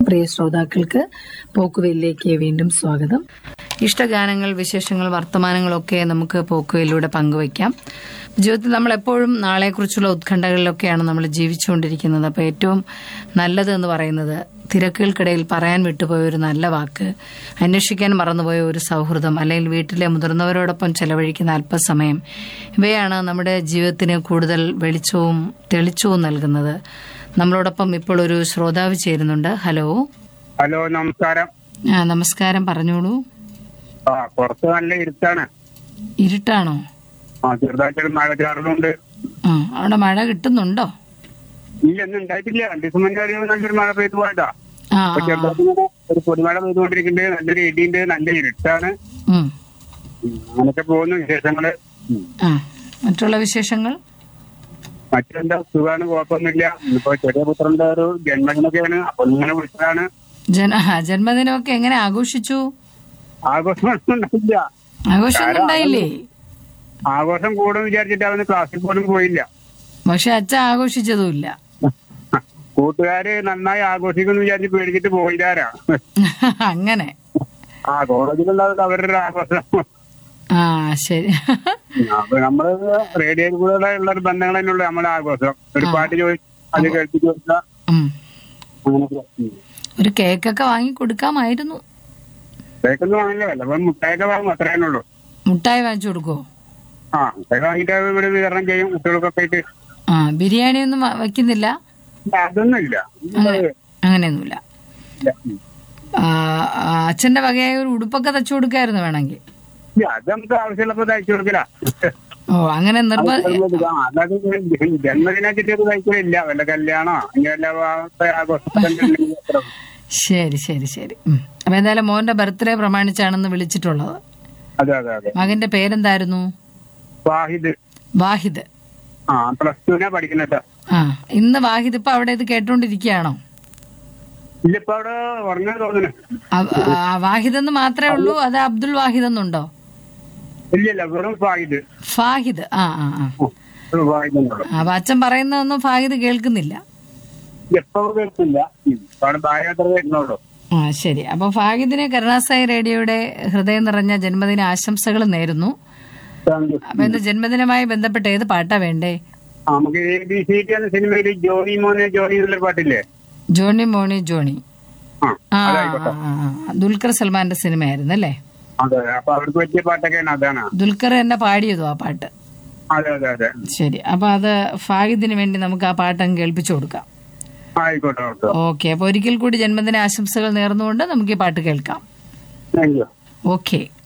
പ്രിയ ശ്രോതാക്കൾക്ക് പോക്കുവെല്ലിലേക്ക് വീണ്ടും സ്വാഗതം ഇഷ്ടഗാനങ്ങൾ വിശേഷങ്ങൾ വർത്തമാനങ്ങളൊക്കെ നമുക്ക് പോക്കുവെല്ലിലൂടെ പങ്കുവയ്ക്കാം ജീവിതത്തിൽ നമ്മൾ എപ്പോഴും നാളെക്കുറിച്ചുള്ള ഉത്കണ്ഠകളിലൊക്കെയാണ് നമ്മൾ ജീവിച്ചുകൊണ്ടിരിക്കുന്നത് അപ്പോൾ ഏറ്റവും നല്ലത് എന്ന് പറയുന്നത് തിരക്കുകൾക്കിടയിൽ പറയാൻ വിട്ടുപോയ ഒരു നല്ല വാക്ക് അന്വേഷിക്കാൻ മറന്നുപോയ ഒരു സൗഹൃദം അല്ലെങ്കിൽ വീട്ടിലെ മുതിർന്നവരോടൊപ്പം ചെലവഴിക്കുന്ന അല്പസമയം ഇവയാണ് നമ്മുടെ ജീവിതത്തിന് കൂടുതൽ വെളിച്ചവും തെളിച്ചവും നൽകുന്നത് നമ്മളോടൊപ്പം ഇപ്പോൾ ഒരു ശ്രോതാവ് ചേരുന്നുണ്ട് ഹലോ ഹലോ നമസ്കാരം ആ നമസ്കാരം പറഞ്ഞോളൂ ആ പുറത്ത് നല്ല ഇരുട്ടാണ് ഇരുട്ടാണോ ആ ചെറുതായിട്ടൊരു മഴ ചാറുന്നുണ്ട് ആ അവിടെ മഴ കിട്ടുന്നുണ്ടോ ഇല്ല ഒന്നും ഉണ്ടായിട്ടില്ല രണ്ടു ദിവസം മുന്നേ ഒരു നല്ലൊരു മഴ പെയ്തു പോയതാ ആ അപ്പൊ ചെറുതായിട്ട് ഇങ്ങനെ ഒരു പൊടിമഴ പെയ്തുകൊണ്ടിരിക്കുന്നുണ്ട് നല്ലൊരു ഇടിയുണ്ട് നല്ല ഇരുട്ടാണ് ഉം. ഉം, അങ്ങനൊക്കെ പോകുന്നു വിശേഷങ്ങള് ഉം. ആ മറ്റുള്ള വിശേഷങ്ങൾ മറ്റെന്താ സുഖമാണ് കുഴപ്പമൊന്നുമില്ല ഇന്നിപ്പോ ചെറിയ പുത്രന്റെ ഒരു ജന്മദിനൊക്കെയാണ് അപ്പൊ ഇങ്ങനെ വിളിച്ചതാണ് ജന ആ, ജന്മദിനമൊക്കെ എങ്ങനെ ആഘോഷിച്ചു ആഘോഷമൊന്നും ഉണ്ടായില്ല ആഘോഷമൊന്നും ഉണ്ടായില്ലേ ആഘോഷം കൂടും വിചാരിച്ചിട്ട് അവന് ക്ലാസ്സിൽ പോലും പോയില്ല പക്ഷെ അച്ഛൻ ആഘോഷിച്ചതുമില്ല കൂട്ടുകാര് നന്നായി ആഘോഷിക്കുന്നു വിചാരിച്ച് പേടിച്ചിട്ട് പോയില്ലാരാ അങ്ങനെ ആ കോളേജിലുണ്ടാവില്ല അവരുടെ ഒരു ആഘോഷം ആ ശരി അപ്പൊ നമ്മള് റേഡിയോയിൽ കൂടെ ഉള്ള ഒരു ബന്ധങ്ങൾ തന്നെയുള്ളൂ നമ്മുടെ ആഘോഷം ഒരു പാട്ട് ചോദിച്ചു അത് കേൾപ്പിച്ചു കൊടുക്കുക ഉം. അങ്ങനെയൊക്കെ ഉം. ഒരു കേക്കൊക്കെ വാങ്ങി കൊടുക്കാമായിരുന്നു കേക്കൊന്നും വാങ്ങില്ല വല്ലപ്പം മുട്ടായൊക്കെ വാങ്ങും അത്രേ ഉള്ളൂ മുട്ടായി വാങ്ങിച്ചു കൊടുക്കുവോ ആ മുട്ടായി വാങ്ങിയിട്ട് അത് ഇവിടെ വിതരണം ചെയ്യും കുട്ടികൾക്കൊക്കെ ആയിട്ട് ആ ബിരിയാണി ഒന്നും വ- വെക്കുന്നില്ല ഇല്ല, അതൊന്നും ഇല്ല അങ്ങനെ- അങ്ങനെയൊന്നുമില്ല ഇല്ല. ഉം. ആ, ആ, അച്ഛന്റെ വകയായ ഒരു ഉടുപ്പൊക്കെ തച്ചു കൊടുക്കായിരുന്നു വേണമെങ്കിൽ ഇല്ല, അത് നമുക്ക് ആവശ്യമുള്ളപ്പോ തയ്ച്ചു കൊടുക്കില്ല ഓ അങ്ങനെ നിർബ ആ, അല്ലാതെ ജന്മദിനാച്ചിട്ട് തയ്ക്കലില്ല വല്ല കല്യാണോ ഇനി വല്ല ആ- ആഘോഷം ഉണ്ടെങ്കിൽ അത്രേ ഉള്ളൂ. ശരി ശരി ശരി ഉം. അപ്പൊ എന്തായാലും മോന്റെ ബർത്ത്ഡേ പ്രമാണിച്ചാണെന്ന് വിളിച്ചിട്ടുള്ളത് അതെ അതെ അതെ മകന്റെ പേരെന്തായിരുന്നു വാഹിദ് വാഹിദ് ആ പ്ലസ് ടുവിനാ പഠിക്കുന്നത് ആ ഇന്ന് വാഹിദ് ഇപ്പൊ അവിടെ ഇത് കേട്ടോണ്ടിരിക്കുകയാണോ ഇല്ല ഇപ്പൊ അവിടെ ഉറങ്ങാൻ തോന്നുന്നു ആ- ആ, വാഹിദ് എന്ന് മാത്രമേ ഉള്ളൂ അത് അബ്ദുൾ വാഹിദ് എന്നുണ്ടോ ഇല്ല ഇല്ല വെറും ഫാഹിദ് ഫാഹിദ് ആ ആ ആ വെറും ഫാഹിദ് എന്നുള്ളൂ അപ്പൊ അച്ഛൻ പറയുന്നതൊന്നും ഫാഹിദ് കേൾക്കുന്നില്ല എപ്പോ കേൾക്കില്ല അവിടെ ഭാര്യ അത്ര വരുന്നുള്ളൂ ആ ശരി അപ്പൊ ഫാഹിദിന് കരുണാസായി റേഡിയോയുടെ ഹൃദയം നിറഞ്ഞ ജന്മദിന ആശംസകൾ നേരുന്നു താങ്ക് യു. അപ്പൊ എന്താ ജന്മദിനമായി ബന്ധപ്പെട്ട് ഏത് പാട്ടാ വേണ്ടേ ആ, നമുക്ക് എ ബി സി ടി എന്ന സിനിമയിൽ ജോണി മോനെ ജോണി എന്നുള്ള പാട്ടില്ലേ ജോണി മോണി ജോണി ആ ആ അതായിക്കോട്ടെ ആ, ആ. ദുൽഖർ സൽമാന്റെ സിനിമയായിരുന്നു അല്ലേ അതെ അപ്പൊ അവർക്ക് പറ്റിയ പാട്ടൊക്കെയാണ് അതാണ് ദുൽഖർ എന്നെ പാടിയതു ആ പാട്ട് അതെ അതെ അതെ ശരി അപ്പൊ അത് ഫാഹിദിന് വേണ്ടി നമുക്ക് ആ പാട്ട് അങ്ങ് കേൾപ്പിച്ചു കൊടുക്കാം ആയിക്കോട്ടെ ഓക്കെ ഓക്കെ അപ്പൊ ഒരിക്കൽ കൂടി ജന്മദിന ആശംസകൾ നേർന്നുകൊണ്ട് നമുക്ക് ഈ പാട്ട് കേൾക്കാം താങ്ക് യു ഓക്കെ